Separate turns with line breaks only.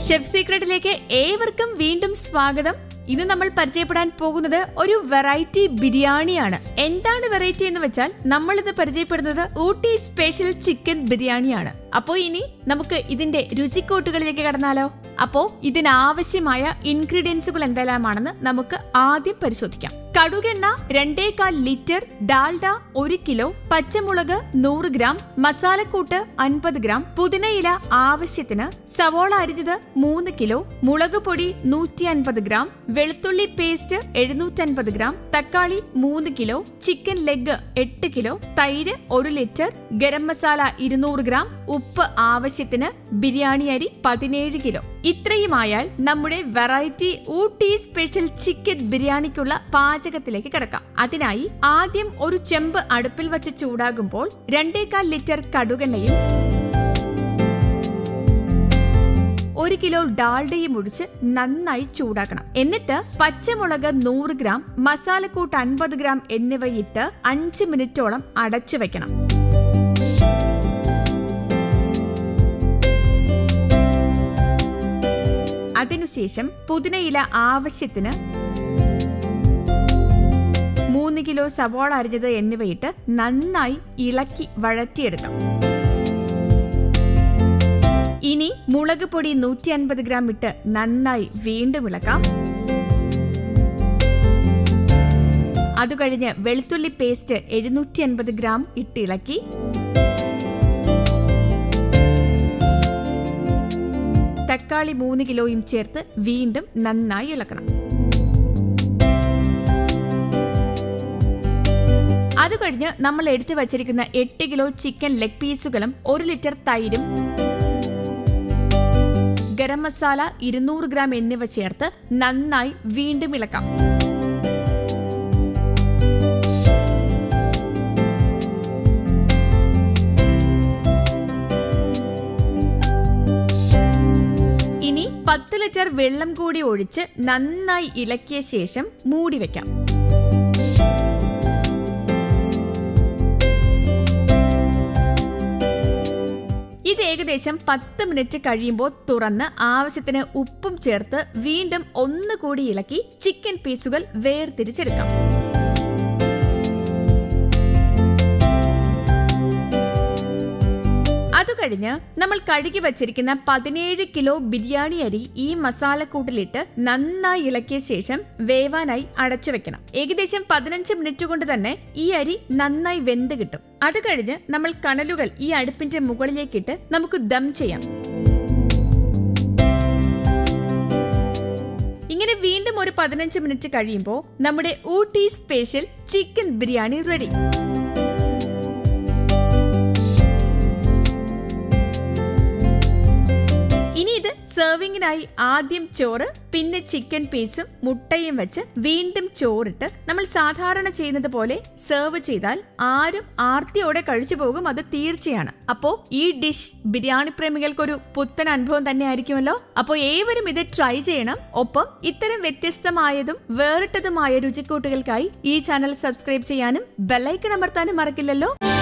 chef സീക്രട്ടിലേക്ക് ഏവർക്കും വീണ്ടും സ്വാഗതം ഇന്ന് നമ്മൾ പരിചയപ്പെടാൻ പോകുന്നത് ഒരു വെറൈറ്റി ബിരിയാണിയാണ് എന്താണ് വെറൈറ്റി എന്ന് വെച്ചാൽ നമ്മൾ ഇന്ന് പരിചയപ്പെടുന്നത് ഊട്ടി സ്പെഷ്യൽ ചിക്കൻ ബിരിയാണിയാണ് അപ്പോ ഇനി നമുക്ക് ഇതിന്റെ രുചിക്കോട്ടുകളിലേക്ക് കടന്നാലോ അപ്പോ ഇതിനാവശ്യമായ ഇൻഗ്രീഡിയൻസുകൾ എന്തെല്ലാമാണെന്ന് നമുക്ക് ആദ്യം പരിശോധിക്കാം കടുകെണ്ണ രണ്ടേകാൽ ലിറ്റർ ഡാൽഡ ഒരു കിലോ പച്ചമുളക് നൂറ് ഗ്രാം മസാലക്കൂട്ട് അൻപത് ഗ്രാം പുതിനയില ആവശ്യത്തിന് സവോള അരിഞ്ഞത് മൂന്ന് കിലോ മുളക് പൊടി നൂറ്റി അൻപത് ഗ്രാം വെളുത്തുള്ളി പേസ്റ്റ് എഴുന്നൂറ്റൻപത് ഗ്രാം തക്കാളി മൂന്ന് കിലോ ചിക്കൻ ലെഗ് എട്ട് കിലോ തൈര് ഒരു ലിറ്റർ ഗരം മസാല ഇരുന്നൂറ് ഗ്രാം ഉപ്പ് ആവശ്യത്തിന് ബിരിയാണി അരി പതിനേഴ് കിലോ ഇത്രയുമായാൽ നമ്മുടെ വെറൈറ്റി ഊട്ടി സ്പെഷ്യൽ ചിക്കൻ ബിരിയാണിക്കുള്ള പാചകത്തിലേക്ക് കിടക്കാം അതിനായി ആദ്യം ഒരു ചെമ്പ് അടുപ്പിൽ വച്ച് ചൂടാകുമ്പോൾ രണ്ടേകാൽ ലിറ്റർ കടുകെണ്ണയും ഒരു കിലോ ഡാൽഡയും ഒഴിച്ച് നന്നായി ചൂടാക്കണം എന്നിട്ട് പച്ചമുളക് നൂറ് ഗ്രാം മസാലക്കൂട്ട് അൻപത് ഗ്രാം എന്നിവ ഇട്ട് അഞ്ച് മിനിറ്റോളം അടച്ചു വെക്കണം അതിനുശേഷം പുതിനയില ആവശ്യത്തിന് മൂന്ന് കിലോ സവോള അരിഞ്ഞത് എന്നിവയിട്ട് നന്നായി ഇളക്കി വഴറ്റിയെടുക്കാം ഇനി മുളക് പൊടി നൂറ്റി അൻപത് ഗ്രാം ഇട്ട് നന്നായി വീണ്ടും ഇളക്കാം അത് കഴിഞ്ഞ് വെളുത്തുള്ളി പേസ്റ്റ് എഴുന്നൂറ്റി അൻപത് ഗ്രാം ഇട്ട് ഇളക്കി തക്കാളി മൂന്ന് കിലോയും ചേർത്ത് വീണ്ടും നന്നായി ഇളക്കണം അത് കഴിഞ്ഞ് നമ്മൾ എടുത്തു വച്ചിരിക്കുന്ന എട്ട് കിലോ ചിക്കൻ ലെഗ് പീസുകളും ഒരു ലിറ്റർ തൈരും ഗരം മസാല ഇരുന്നൂറ് ഗ്രാം എന്നിവ ചേർത്ത് നന്നായി വീണ്ടും ഇളക്കാം ഇനി പത്ത് ലിറ്റർ വെള്ളം കൂടി ഒഴിച്ച് നന്നായി ഇളക്കിയ ശേഷം മൂടി വെക്കാം ഇത് ഏകദേശം പത്ത് മിനിറ്റ് കഴിയുമ്പോൾ തുറന്ന് ആവശ്യത്തിന് ഉപ്പും ചേർത്ത് വീണ്ടും ഒന്നുകൂടി ഇളക്കി ചിക്കൻ പീസുകൾ വേർതിരിച്ചെടുക്കാം അത് കഴിഞ്ഞ് നമ്മൾ കഴുകി വച്ചിരിക്കുന്ന പതിനേഴ് കിലോ ബിരിയാണി അരി ഈ മസാലക്കൂട്ടിലിട്ട് നന്നായി ഇളക്കിയ ശേഷം വേവാനായി അടച്ചു വെക്കണം ഏകദേശം പതിനഞ്ച് മിനിറ്റ് കൊണ്ട് തന്നെ ഈ അരി നന്നായി വെന്ത് കിട്ടും അത് കഴിഞ്ഞ് നമ്മൾ കനലുകൾ ഈ അടുപ്പിന്റെ മുകളിലേക്കിട്ട് നമുക്ക് ദം ചെയ്യാം ഇങ്ങനെ വീണ്ടും ഒരു പതിനഞ്ച് മിനിറ്റ് കഴിയുമ്പോൾ നമ്മുടെ Ooty special chicken biryani ready ഇനി ഇത് സെർവിങ്ങിനായി ആദ്യം ചോറ് പിന്നെ ചിക്കൻ പീസും മുട്ടയും വെച്ച് വീണ്ടും ചോറിട്ട് നമ്മൾ സാധാരണ ചെയ്യുന്നത് പോലെ സെർവ് ചെയ്താൽ ആരും ആർത്തിയോടെ കഴിച്ചു പോകും അത് തീർച്ചയാണ് അപ്പോ ഈ ഡിഷ് ബിരിയാണി പ്രേമികൾക്കൊരു പുത്തൻ അനുഭവം തന്നെ ആയിരിക്കുമല്ലോ അപ്പോൾ ഏവരും ഇത് ട്രൈ ചെയ്യണം ഒപ്പം ഇത്തരം വ്യത്യസ്തമായതും വേറിട്ടതുമായ രുചിക്കൂട്ടുകൾക്കായി ഈ ചാനൽ സബ്സ്ക്രൈബ് ചെയ്യാനും ബെല്ലൈക്കൺ അമർത്താനും മറക്കില്ലല്ലോ